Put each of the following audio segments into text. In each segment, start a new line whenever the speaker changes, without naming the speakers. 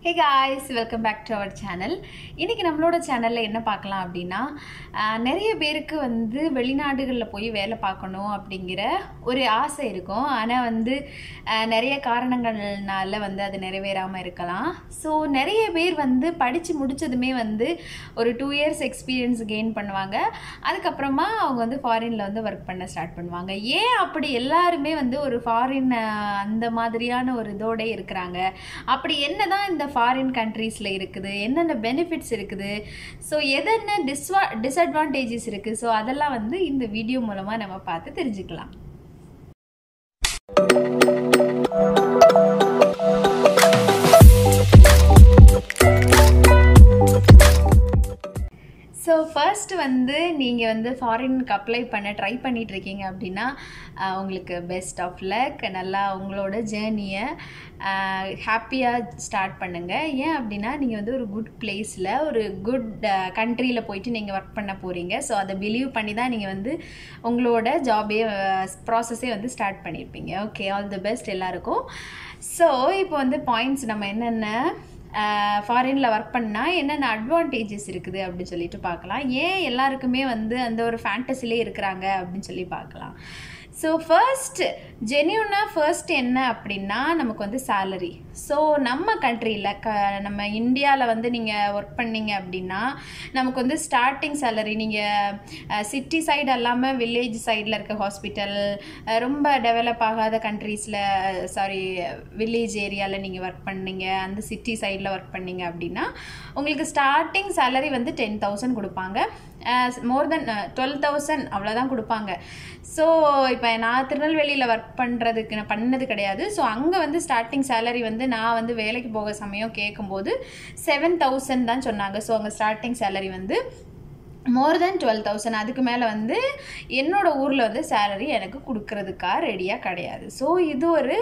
hey guys welcome back to our channel இன்றைக்கி நம்மளோட சேனலில் என்ன பார்க்கலாம் அப்படின்னா ஆஹ், நிறைய பேருக்கு வந்து வெளிநாடுகளில் போய் வேலை பார்க்கணும் அப்படிங்கிற ஒரு ஆசை இருக்கும் ஆனால் வந்து ஆஹ், நிறைய காரணங்கள்னால வந்து அது நிறைவேறாமல் இருக்கலாம் ஸோ நிறைய பேர் வந்து படித்து முடிச்சதுமே வந்து ஒரு டூ இயர்ஸ் எக்ஸ்பீரியன்ஸ் கெயின் பண்ணுவாங்க அதுக்கப்புறமா அவங்க வந்து ஃபாரினில் வந்து ஒர்க் பண்ண ஸ்டார்ட் பண்ணுவாங்க ஏன் அப்படி எல்லாருமே வந்து ஒரு ஃபாரின் அந்த மாதிரியான ஒரு இதோட இருக்கிறாங்க அப்படி என்னதான் இந்த ஃபாரின் கண்ட்ரீஸில் இருக்குது என்னென்ன பெனிஃபிட்ஸ் இருக்குது ஸோ எதென்ன டிஸ்வா டிஸ்அட்வான்டேஜஸ் இருக்குது ஸோ அதெல்லாம் வந்து இந்த வீடியோ மூலமாக நம்ம பார்த்து தெரிஞ்சுக்கலாம் ஸோ ஃபர்ஸ்ட் வந்து நீங்கள் வந்து ஃபாரினுக்கு அப்ளை பண்ண ட்ரை பண்ணிட்டு இருக்கீங்க அப்படின்னா ஆஹ், உங்களுக்கு பெஸ்ட் ஆஃப் லக் நல்லா உங்களோட ஜேர்னியை ஹாப்பியாக ஸ்டார்ட் பண்ணுங்கள் ஏன் அப்படின்னா நீங்கள் வந்து ஒரு குட் பிளேஸில் ஒரு குட் கண்ட்ரியில் போயிட்டு நீங்கள் ஒர்க் பண்ண போகிறீங்க ஸோ அதை பிலீவ் பண்ணி தான் நீங்கள் வந்து உங்களோட ஜாபே ப்ராசஸே வந்து ஸ்டார்ட் பண்ணியிருப்பீங்க ஓகே ஆல் தி பெஸ்ட் எல்லாருக்கும் ஸோ இப்போ வந்து பாயிண்ட்ஸ் நம்ம என்னென்ன ஃபாரினில் ஒர்க் பண்ணால் என்னென்ன அட்வான்டேஜஸ் இருக்குது அப்படின்னு சொல்லிட்டு பார்க்கலாம் ஏன் எல்லாருக்குமே வந்து அந்த ஒரு ஃபேண்டசிலே இருக்கிறாங்க அப்படின்னு சொல்லி பார்க்கலாம் ஸோ ஃபர்ஸ்ட் ஜென்யூனாக ஃபர்ஸ்ட் என்ன அப்படின்னா நமக்கு வந்து சேலரி ஸோ நம்ம கண்ட்ரியில் க நம்ம இந்தியாவில் வந்து நீங்கள் ஒர்க் பண்ணீங்க அப்படின்னா நமக்கு வந்து ஸ்டார்டிங் சேலரி நீங்கள் சிட்டி சைடு அல்லாமல் வில்லேஜ் சைடில் இருக்க ஹாஸ்பிட்டல் ரொம்ப டெவலப் ஆகாத கண்ட்ரீஸில் சாரி வில்லேஜ் ஏரியாவில் நீங்கள் ஒர்க் பண்ணீங்க அந்த சிட்டி சைடில் ஒர்க் பண்ணீங்க அப்படின்னா உங்களுக்கு ஸ்டார்டிங் சேலரி வந்து டென் தௌசண்ட் கொடுப்பாங்க மோர் தென் டுவெல் தௌசண்ட் அவ்வளோதான் கொடுப்பாங்க ஸோ இப்போ நான் திருநெல்வேலியில் ஒர்க் பண்ணுறதுக்கு நான் பண்ணது கிடையாது ஸோ அங்கே வந்து ஸ்டார்டிங் சேலரி வந்து நான் வந்து வேலைக்கு போக சமயம் கேட்கும்போது செவன் தௌசண்ட் தான் சொன்னாங்க ஸோ அங்கே ஸ்டார்டிங் சேலரி வந்து மோர் தென் டுவெல் தௌசண்ட் அதுக்கு மேலே வந்து என்னோட ஊரில் வந்து சேலரி எனக்கு கொடுக்கறதுக்கா ரெடியாக கிடையாது ஸோ இது ஒரு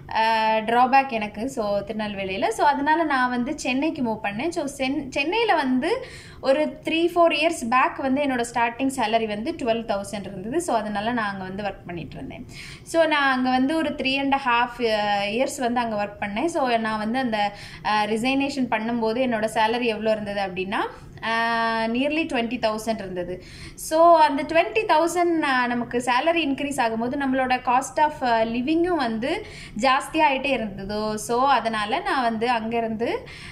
ட்ராபேக் எனக்கு ஸோ திருநெல்வேலியில் ஸோ அதனால் நான் வந்து சென்னைக்கு மூவ் பண்ணேன் ஸோ சென் சென்னையில் வந்து ஒரு த்ரீ ஃபோர் இயர்ஸ் பேக் வந்து என்னோட ஸ்டார்டிங் சேலரி வந்து டுவெல் தௌசண்ட் இருந்தது ஸோ அதனால் நான் அங்கே வந்து ஒர்க் பண்ணிட்டு இருந்தேன் ஸோ நான் அங்கே வந்து ஒரு த்ரீ அண்ட் ஹாஃப் இயர்ஸ் வந்து அங்கே ஒர்க் பண்ணேன் ஸோ நான் வந்து அந்த ரிசைனேஷன் பண்ணும்போது என்னோட சேலரி எவ்வளோ இருந்தது அப்படின்னா நியர்லி டுவெண்ட்டி தௌசண்ட் இருந்தது ஸோ அந்த டுவெண்ட்டி தௌசண்ட் நமக்கு சேலரி இன்க்ரீஸ் ஆகும்போது நம்மளோட காஸ்ட் ஆஃப் லிவிங்கும் வந்து ஜாஸ்தியாகிட்டே இருந்ததோ ஸோ அதனால் நான் வந்து அங்கேருந்து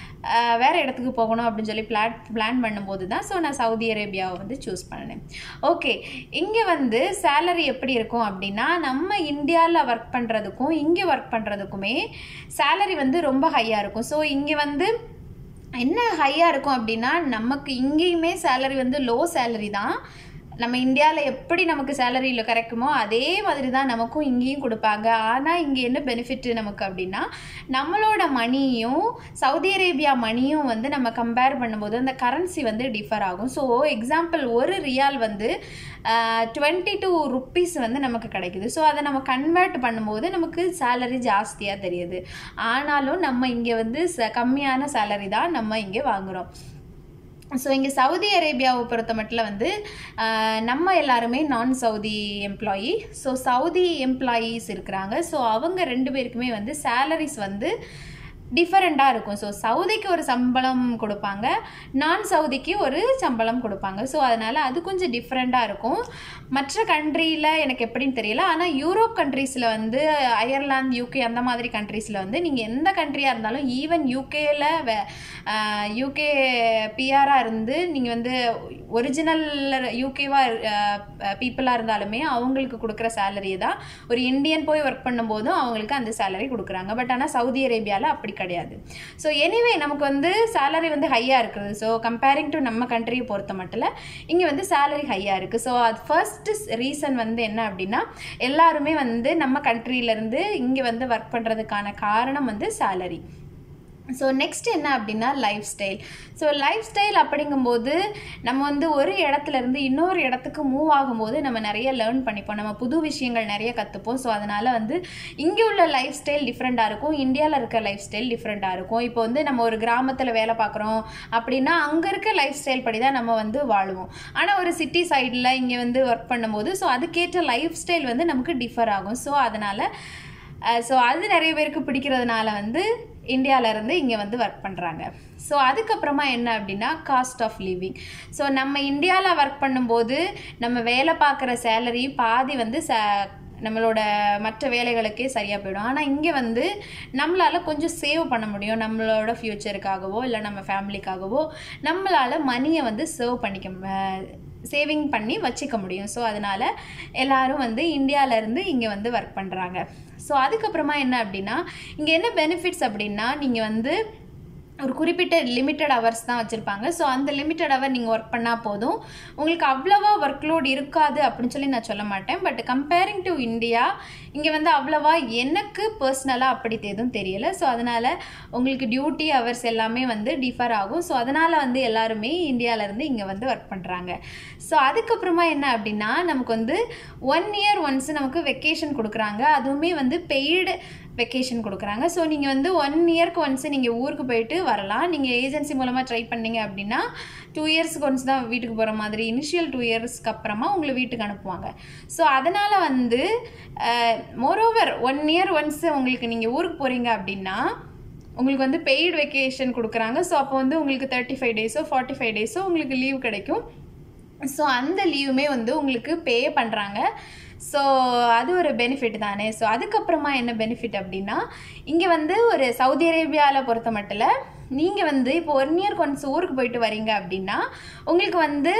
வேறு இடத்துக்கு போகணும் அப்படின்னு சொல்லி பிளான் பிளான் பண்ணும்போது தான் ஸோ நான் சவுதி அரேபியாவை வந்து சூஸ் பண்ணினேன் ஓகே இங்கே வந்து சேலரி எப்படி இருக்கும் அப்படின்னா நம்ம இந்தியாவில் ஒர்க் பண்ணுறதுக்கும் இங்கே ஒர்க் பண்ணுறதுக்குமே சேலரி வந்து ரொம்ப ஹையாக இருக்கும் ஸோ இங்கே வந்து என்ன ஹையாக இருக்கும் அப்படின்னா நமக்கு இங்கேயுமே சேலரி வந்து லோ சேலரி தான் நம்ம இந்தியாவில் எப்படி நமக்கு சேலரியில் கிடைக்குமோ அதே மாதிரி தான் நமக்கும் இங்கேயும் கொடுப்பாங்க ஆனால் இங்கே என்ன பெனிஃபிட் நமக்கு அப்படின்னா நம்மளோட மணியும் சவுதி அரேபியா மணியும் வந்து நம்ம கம்பேர் பண்ணும்போது அந்த கரன்சி வந்து டிஃபர் ஆகும் ஸோ எக்ஸாம்பிள் ஒரு ரியால் வந்து டுவெண்ட்டி டூ ருப்பீஸ் வந்து நமக்கு கிடைக்குது ஸோ அதை நம்ம கன்வெர்ட் பண்ணும்போது நமக்கு சேலரி ஜாஸ்தியாக தெரியுது ஆனாலும் நம்ம இங்கே வந்து ச கம்மியான சேலரி தான் நம்ம இங்கே வாங்குகிறோம் ஸோ இங்கே சவுதி அரேபியாவை பொறுத்த மட்டும் வந்து ஆஹ், நம்ம எல்லாருமே நான் Saudi employee so Saudi employees இருக்கிறாங்க ஸோ அவங்க ரெண்டு பேருக்குமே வந்து சேலரிஸ் வந்து டிஃபரெண்ட்டாக இருக்கும் ஸோ சவுதிக்கு ஒரு சம்பளம் கொடுப்பாங்க நான் சவுதிக்கு ஒரு சம்பளம் கொடுப்பாங்க ஸோ அதனால் அது கொஞ்சம் டிஃப்ரெண்ட்டாக இருக்கும் மற்ற கண்ட்ரியில் எனக்கு எப்படின்னு தெரியல ஆனால் யூரோப் கண்ட்ரீஸில் வந்து அயர்லாந்து யூகே அந்த மாதிரி கண்ட்ரீஸில் வந்து நீங்கள் எந்த கண்ட்ரியாக இருந்தாலும் ஈவன் யூகேயில் யூகே பிஆராக இருந்து நீங்கள் வந்து ஒரிஜினல் யூகேவாக பீப்புளாக இருந்தாலுமே அவங்களுக்கு கொடுக்குற சேலரி தான் ஒரு இந்தியன் போய் ஒர்க் பண்ணும்போதும் அவங்களுக்கு அந்த சேலரி கொடுக்குறாங்க பட் ஆனால் சவுதி அரேபியாவில் அப்படி கிடையாது ஸோ எனிவே நமக்கு வந்து சேலரி வந்து ஹையாக இருக்குது ஸோ கம்பேரிங் டு நம்ம கண்ட்ரியை பொறுத்த மட்டும் இங்கே வந்து சேலரி ஹையாக இருக்குது ஸோ அது ஃபர்ஸ்ட் ரீசன் வந்து என்ன அப்படின்னா எல்லாருமே வந்து நம்ம கண்ட்ரியிலேருந்து இங்கே வந்து ஒர்க் பண்ணுறதுக்கான காரணம் வந்து சேலரி ஸோ நெக்ஸ்ட் என்ன அப்படின்னா lifestyle so lifestyle அப்படிங்கும்போது நம்ம வந்து ஒரு இடத்துல இருந்து இன்னொரு இடத்துக்கு மூவ் ஆகும்போது நம்ம நிறைய லேர்ன் பண்ணிப்போம் நம்ம புது விஷயங்கள் நிறைய கற்றுப்போம் ஸோ அதனால் வந்து இங்கே உள்ள லைஃப் ஸ்டைல் டிஃப்ரெண்ட்டாக இருக்கும் இந்தியாவில் இருக்க லைஃப் ஸ்டைல் டிஃப்ரெண்ட்டாக இருக்கும் இப்போ வந்து நம்ம ஒரு கிராமத்தில் வேலை பார்க்குறோம் அப்படின்னா அங்கே இருக்க லைஃப் ஸ்டைல் படி தான் நம்ம வந்து வாழுவோம் ஆனால் ஒரு சிட்டி சைடில் இங்கே வந்து ஒர்க் பண்ணும்போது ஸோ அதுக்கேற்ற லைஃப் ஸ்டைல் வந்து நமக்கு டிஃபர் ஆகும் ஸோ அதனால் ஸோ அது நிறைய பேருக்கு பிடிக்கிறதுனால வந்து இந்தியாவிலேருந்து இங்கே வந்து ஒர்க் பண்ணுறாங்க ஸோ அதுக்கப்புறமா என்ன அப்படின்னா காஸ்ட் ஆஃப் லிவிங் ஸோ நம்ம இந்தியாவில் ஒர்க் பண்ணும்போது நம்ம வேலை பார்க்குற சேலரி பாதி வந்து ச நம்மளோட மற்ற வேலைகளுக்கே சரியாக போயிடும் ஆனால் இங்கே வந்து நம்மளால் கொஞ்சம் சேவ் பண்ண முடியும் நம்மளோட ஃப்யூச்சருக்காகவோ இல்லை நம்ம ஃபேமிலிக்காகவோ நம்மளால் மணியை வந்து சேவ் பண்ணிக்க சேவிங் பண்ணி வச்சுக்க முடியும் ஸோ அதனால் எல்லாரும் வந்து இந்தியாவிலேருந்து இங்கே வந்து ஒர்க் பண்ணுறாங்க ஸோ அதுக்கப்புறமா என்ன அப்படின்னா இங்கே என்ன பெனிஃபிட்ஸ் அப்படின்னா நீங்கள் வந்து ஒரு குறிப்பிட்ட லிமிட்டட் ஹவர்ஸ் தான் வச்சுருப்பாங்க ஸோ அந்த லிமிட்டட் ஹவர் நீங்கள் ஒர்க் பண்ணால் போதும் உங்களுக்கு அவ்வளோவா ஒர்க் லோட் இருக்காது அப்படின்னு சொல்லி நான் சொல்ல மாட்டேன் பட் கம்பேரிங் டு இந்தியா இங்கே வந்து அவ்வளோவா எனக்கு பர்சனலாக அப்படி எதுவும் தெரியல ஸோ அதனால் உங்களுக்கு டியூட்டி ஹவர்ஸ் எல்லாமே வந்து டிஃபர் ஆகும் ஸோ அதனால் வந்து எல்லாருமே இந்தியாவிலேருந்து இங்கே வந்து ஒர்க் பண்ணுறாங்க ஸோ அதுக்கப்புறமா என்ன அப்படின்னா நமக்கு வந்து ஒன் இயர் ஒன்ஸ் நமக்கு வெக்கேஷன் கொடுக்குறாங்க அதுவுமே வந்து பெய்டு வெக்கேஷன் கொடுக்குறாங்க ஸோ நீங்கள் வந்து ஒன் இயர்க்கு ஒன்ஸ் நீங்கள் ஊருக்கு போயிட்டு வரலாம் நீங்கள் ஏஜென்சி மூலமாக ட்ரை பண்ணீங்க அப்படின்னா டூ இயர்ஸ்க்கு ஒன்ஸ் தான் வீட்டுக்கு போகிற மாதிரி இனிஷியல் டூ இயர்ஸ்க்கு அப்புறமா உங்களை வீட்டுக்கு அனுப்புவாங்க ஸோ அதனால் வந்து மோரோவர் ஒன் இயர் ஒன்ஸ் உங்களுக்கு நீங்கள் ஊருக்கு போகிறீங்க அப்படின்னா உங்களுக்கு வந்து பெய்டு வெக்கேஷன் கொடுக்குறாங்க ஸோ அப்போ வந்து உங்களுக்கு தேர்ட்டி ஃபைவ் டேஸோ ஃபார்ட்டி ஃபைவ் டேஸோ உங்களுக்கு லீவ் கிடைக்கும் ஸோ அந்த லீவுமே வந்து உங்களுக்கு பே பண்ணுறாங்க ஸோ அது ஒரு பெனிஃபிட் தானே ஸோ அதுக்கப்புறமா என்ன பெனிஃபிட் அப்படின்னா இங்கே வந்து ஒரு சவுதி அரேபியாவில் பொறுத்த மட்டும் நீங்கள் வந்து இப்போ ஒன் இயர் கொஞ்சம் ஊருக்கு போயிட்டு வரீங்க அப்படின்னா உங்களுக்கு வந்து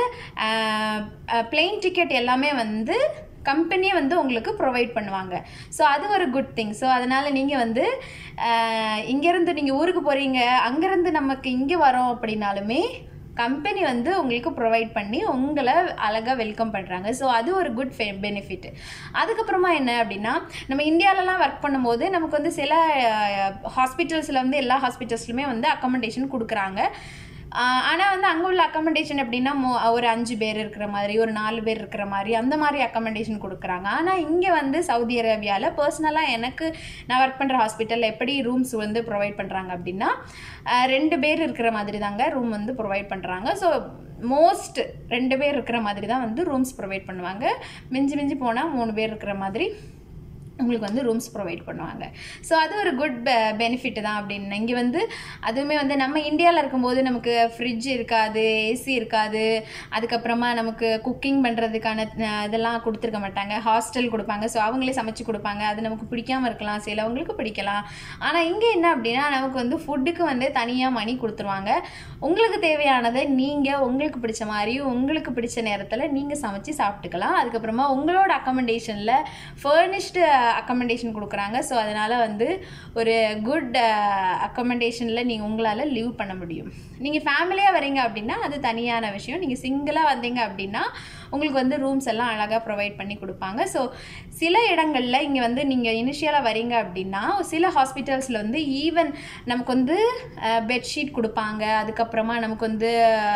பிளெயின் டிக்கெட் எல்லாமே வந்து கம்பெனியே வந்து உங்களுக்கு ப்ரொவைட் பண்ணுவாங்க ஸோ அது ஒரு குட் திங் ஸோ அதனால் நீங்கள் வந்து இங்கேருந்து நீங்கள் ஊருக்கு போகிறீங்க அங்கேருந்து நமக்கு இங்கே வரோம் அப்படின்னாலுமே கம்பெனி வந்து உங்களுக்கு ப்ரொவைட் பண்ணி உங்களை அழகாக வெல்கம் பண்ணுறாங்க ஸோ அது ஒரு குட் ஃபெ பெனிஃபிட் அதுக்கப்புறமா என்ன அப்படின்னா நம்ம இந்தியாவிலலாம் ஒர்க் பண்ணும்போது நமக்கு வந்து சில ஹாஸ்பிட்டல்ஸில் வந்து எல்லா ஹாஸ்பிட்டல்ஸ்லையுமே வந்து அக்கமண்டேஷன் கொடுக்குறாங்க ஆனால் வந்து அங்கே உள்ள அக்கமண்டேஷன் எப்படின்னா மோ ஒரு அஞ்சு பேர் இருக்கிற மாதிரி ஒரு நாலு பேர் இருக்கிற மாதிரி அந்த மாதிரி அக்கமண்டேஷன் கொடுக்குறாங்க ஆனால் இங்கே வந்து சவுதி அரேபியாவில் பர்சனலாக எனக்கு நான் ஒர்க் பண்ணுற ஹாஸ்பிட்டலில் எப்படி ரூம்ஸ் வந்து ப்ரொவைட் பண்ணுறாங்க அப்படின்னா ரெண்டு பேர் இருக்கிற மாதிரி தாங்க ரூம் வந்து ப்ரொவைட் பண்ணுறாங்க ஸோ மோஸ்ட் ரெண்டு பேர் இருக்கிற மாதிரி தான் வந்து ரூம்ஸ் ப்ரொவைட் பண்ணுவாங்க மிஞ்சி மிஞ்சி போனால் மூணு பேர் இருக்கிற மாதிரி உங்களுக்கு வந்து ரூம்ஸ் ப்ரொவைட் பண்ணுவாங்க ஸோ அது ஒரு குட் பெனிஃபிட் தான் அப்படின்னு இங்கே வந்து அதுவுமே வந்து நம்ம இந்தியாவில் இருக்கும்போது நமக்கு ஃப்ரிட்ஜ் இருக்காது ஏசி இருக்காது அதுக்கப்புறமா நமக்கு குக்கிங் பண்ணுறதுக்கான இதெல்லாம் கொடுத்துருக்க மாட்டாங்க ஹாஸ்டல் கொடுப்பாங்க ஸோ அவங்களே சமைச்சு கொடுப்பாங்க அது நமக்கு பிடிக்காமல் இருக்கலாம் சிலவங்களுக்கு பிடிக்கலாம் ஆனால் இங்கே என்ன அப்படின்னா நமக்கு வந்து ஃபுட்டுக்கு வந்து தனியாக மணி கொடுத்துருவாங்க உங்களுக்கு தேவையானதை நீங்கள் உங்களுக்கு பிடிச்ச மாதிரி உங்களுக்கு பிடிச்ச நேரத்தில் நீங்கள் சமைச்சு சாப்பிட்டுக்கலாம் அதுக்கப்புறமா உங்களோட அக்கமெண்டேஷனில் ஃபர்னிஷ்டு அக்கமெண்டேஷன் கொடுக்குறாங்க ஸோ அதனால் வந்து ஒரு குட் அக்கமெண்டேஷனில் நீங்கள் உங்களால் லிவ் பண்ண முடியும் நீங்கள் ஃபேமிலியாக வரீங்க அப்படின்னா அது தனியான விஷயம் நீங்கள் சிங்கிளாக வந்தீங்க அப்படின்னா உங்களுக்கு வந்து ரூம்ஸ் எல்லாம் அழகாக ப்ரொவைட் பண்ணி கொடுப்பாங்க ஸோ சில இடங்களில் இங்கே வந்து நீங்கள் இனிஷியலாக வரீங்க அப்படின்னா சில ஹாஸ்பிட்டல்ஸில் வந்து ஈவன் நமக்கு வந்து பெட்ஷீட் கொடுப்பாங்க அதுக்கப்புறமா நமக்கு வந்து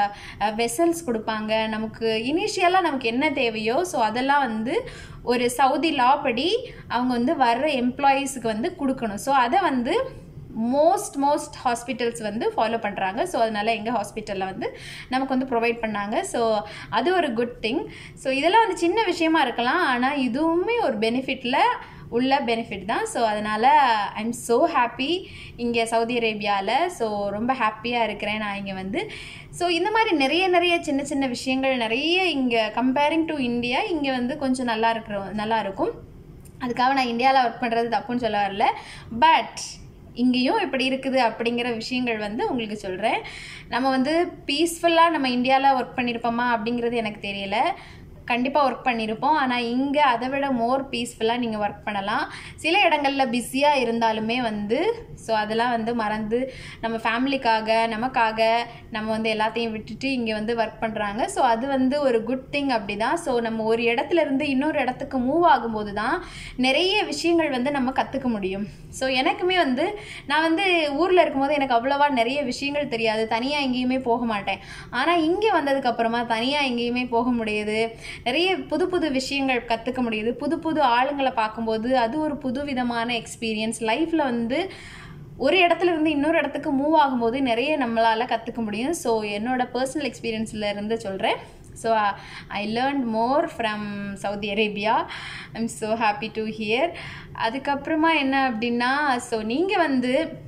வெசல்ஸ் கொடுப்பாங்க நமக்கு இனிஷியலாக நமக்கு என்ன தேவையோ ஸோ அதெல்லாம் வந்து ஒரு சவுதி லா படி அவங்க வந்து வர்ற எம்ப்ளாயீஸுக்கு வந்து கொடுக்கணும் ஸோ அதை வந்து மோஸ்ட் மோஸ்ட் ஹாஸ்பிட்டல்ஸ் வந்து ஃபாலோ பண்ணுறாங்க ஸோ அதனால் எங்கள் ஹாஸ்பிட்டலில் வந்து நமக்கு வந்து ப்ரொவைட் பண்ணாங்க ஸோ அது ஒரு குட் திங் ஸோ இதெல்லாம் வந்து சின்ன விஷயமா இருக்கலாம் ஆனால் இதுவுமே ஒரு பெனிஃபிட்டில் உள்ள பெனிஃபிட் தான் ஸோ அதனால் ஐ எம் ஸோ ஹாப்பி இங்கே சவுதி அரேபியாவில் ஸோ ரொம்ப ஹாப்பியாக இருக்கிறேன் நான் இங்கே வந்து ஸோ இந்த மாதிரி நிறைய நிறைய சின்ன சின்ன விஷயங்கள் நிறைய இங்கே கம்பேரிங் டு இந்தியா இங்கே வந்து கொஞ்சம் நல்லா இருக்கிற நல்லா இருக்கும் அதுக்காக நான் இந்தியாவில் ஒர்க் பண்ணுறது தப்புன்னு சொல்ல வரல பட் இங்கேயும் இப்படி இருக்குது அப்படிங்கிற விஷயங்கள் வந்து உங்களுக்கு சொல்கிறேன் நம்ம வந்து பீஸ்ஃபுல்லாக நம்ம இந்தியாவில் ஒர்க் பண்ணியிருப்போமா அப்படிங்கிறது எனக்கு தெரியல கண்டிப்பாக ஒர்க் பண்ணியிருப்போம் ஆனால் இங்கே அதை விட மோர் பீஸ்ஃபுல்லாக நீங்கள் ஒர்க் பண்ணலாம் சில இடங்களில் பிஸியாக இருந்தாலுமே வந்து ஸோ அதெல்லாம் வந்து மறந்து நம்ம ஃபேமிலிக்காக நமக்காக நம்ம வந்து எல்லாத்தையும் விட்டுட்டு இங்கே வந்து ஒர்க் பண்ணுறாங்க ஸோ அது வந்து ஒரு குட் திங் அப்படி தான் ஸோ நம்ம ஒரு இடத்துல இருந்து இன்னொரு இடத்துக்கு மூவ் ஆகும்போது தான் நிறைய விஷயங்கள் வந்து நம்ம கற்றுக்க முடியும் ஸோ எனக்குமே வந்து நான் வந்து ஊரில் இருக்கும்போது எனக்கு அவ்வளோவா நிறைய விஷயங்கள் தெரியாது தனியாக எங்கேயுமே போக மாட்டேன் ஆனால் இங்கே வந்ததுக்கப்புறமா தனியாக எங்கேயுமே போக முடியுது நிறைய புது புது விஷயங்கள் கற்றுக்க முடியுது புது புது ஆளுங்களை பார்க்கும்போது அது ஒரு புது விதமான எக்ஸ்பீரியன்ஸ் லைஃப்பில் வந்து ஒரு இடத்துல இருந்து இன்னொரு இடத்துக்கு மூவ் ஆகும்போது நிறைய நம்மளால் கற்றுக்க முடியும் ஸோ என்னோட பர்சனல் எக்ஸ்பீரியன்ஸில் இருந்து சொல்கிறேன் so I learn more from Saudi Arabia I am so happy to here அதுக்கப்புறமா என்ன அப்படின்னா ஸோ நீங்கள் வந்து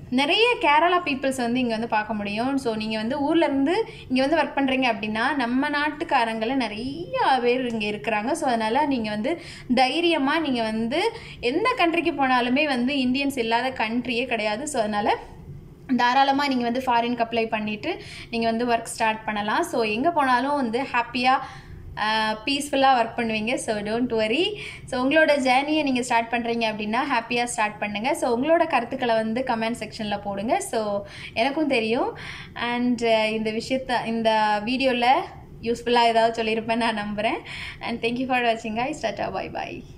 நிறைய கேரளா பீப்புள்ஸ் வந்து இங்கே வந்து பார்க்க முடியும் ஸோ நீங்கள் வந்து ஊர்ல இருந்து இங்கே வந்து ஒர்க் பண்ணுறீங்க அப்படின்னா நம்ம நாட்டுக்காரங்கள நிறைய பேர் இங்கே இருக்கிறாங்க ஸோ அதனால் நீங்கள் வந்து தைரியமாக நீங்கள் வந்து எந்த கண்ட்ரிக்கு போனாலுமே வந்து இந்தியன்ஸ் இல்லாத கண்ட்ரியே கிடையாது ஸோ அதனால் தாராளமாக நீங்கள் வந்து ஃபாரினுக்கு அப்ளை பண்ணிவிட்டு நீங்கள் வந்து ஒர்க் ஸ்டார்ட் பண்ணலாம் ஸோ எங்கே போனாலும் வந்து ஹாப்பியாக பீஸ்ஃபுல்லாக ஒர்க் பண்ணுவீங்க ஸோ டோன்ட் வரி ஸோ உங்களோட ஜேர்னியை நீங்கள் ஸ்டார்ட் பண்ணுறீங்க அப்படின்னா ஹாப்பியாக ஸ்டார்ட் பண்ணுங்கள் ஸோ உங்களோட கருத்துக்களை வந்து கமெண்ட் செக்ஷனில் போடுங்க ஸோ எனக்கும் தெரியும் அண்ட் இந்த விஷயத்த இந்த வீடியோவில் யூஸ்ஃபுல்லாக ஏதாவது சொல்லியிருப்பேன் நான் நம்புகிறேன் அண்ட் தேங்க்யூ ஃபார் வாட்சிங் ஐ ஸ்டாட்டா பை பாய்